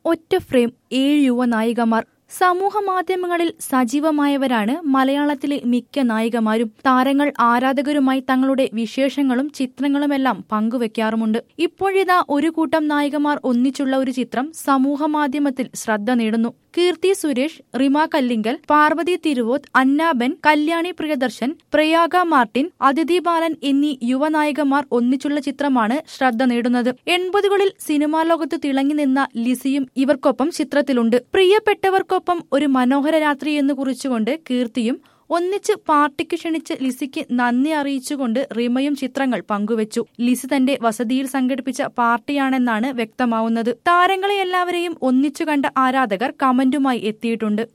ഒറ്റ ഫ്രെയിം ഏഴ് യുവ നായികമാർ സമൂഹ മാധ്യമങ്ങളിൽ സജീവമായവരാണ് മലയാളത്തിലെ മിക്ക നായികമാരും താരങ്ങൾ ആരാധകരുമായി തങ്ങളുടെ വിശേഷങ്ങളും ചിത്രങ്ങളുമെല്ലാം പങ്കുവെക്കാറുമുണ്ട് ഇപ്പോഴിതാ ഒരു കൂട്ടം നായികമാർ ഒന്നിച്ചുള്ള ഒരു ചിത്രം സമൂഹ മാധ്യമത്തിൽ ശ്രദ്ധ നേടുന്നു കീർത്തി സുരേഷ് റിമ കല്ലിങ്കൽ പാർവതി തിരുവോത്ത് അന്നാബെൻ കല്യാണി പ്രിയദർശൻ പ്രയാഗ മാർട്ടിൻ അതിഥി ബാലൻ എന്നീ യുവനായികമാർ ഒന്നിച്ചുള്ള ചിത്രമാണ് ശ്രദ്ധ നേടുന്നത് എൺപതുകളിൽ സിനിമാ ലോകത്ത് തിളങ്ങി നിന്ന ലിസിയും ഇവർക്കൊപ്പം ചിത്രത്തിലുണ്ട് പ്രിയപ്പെട്ടവർക്കൊപ്പം ഒരു മനോഹര രാത്രി എന്ന് കുറിച്ചുകൊണ്ട് കീർത്തിയും ഒന്നിച്ച് പാർട്ടിക്ക് ക്ഷണിച്ച് ലിസിക്ക് നന്ദി അറിയിച്ചുകൊണ്ട് റിമയും ചിത്രങ്ങൾ പങ്കുവച്ചു ലിസി തന്റെ വസതിയിൽ സംഘടിപ്പിച്ച പാർട്ടിയാണെന്നാണ് വ്യക്തമാവുന്നത് താരങ്ങളെ എല്ലാവരെയും ഒന്നിച്ചു കണ്ട ആരാധകർ കമന്റുമായി എത്തിയിട്ടുണ്ട്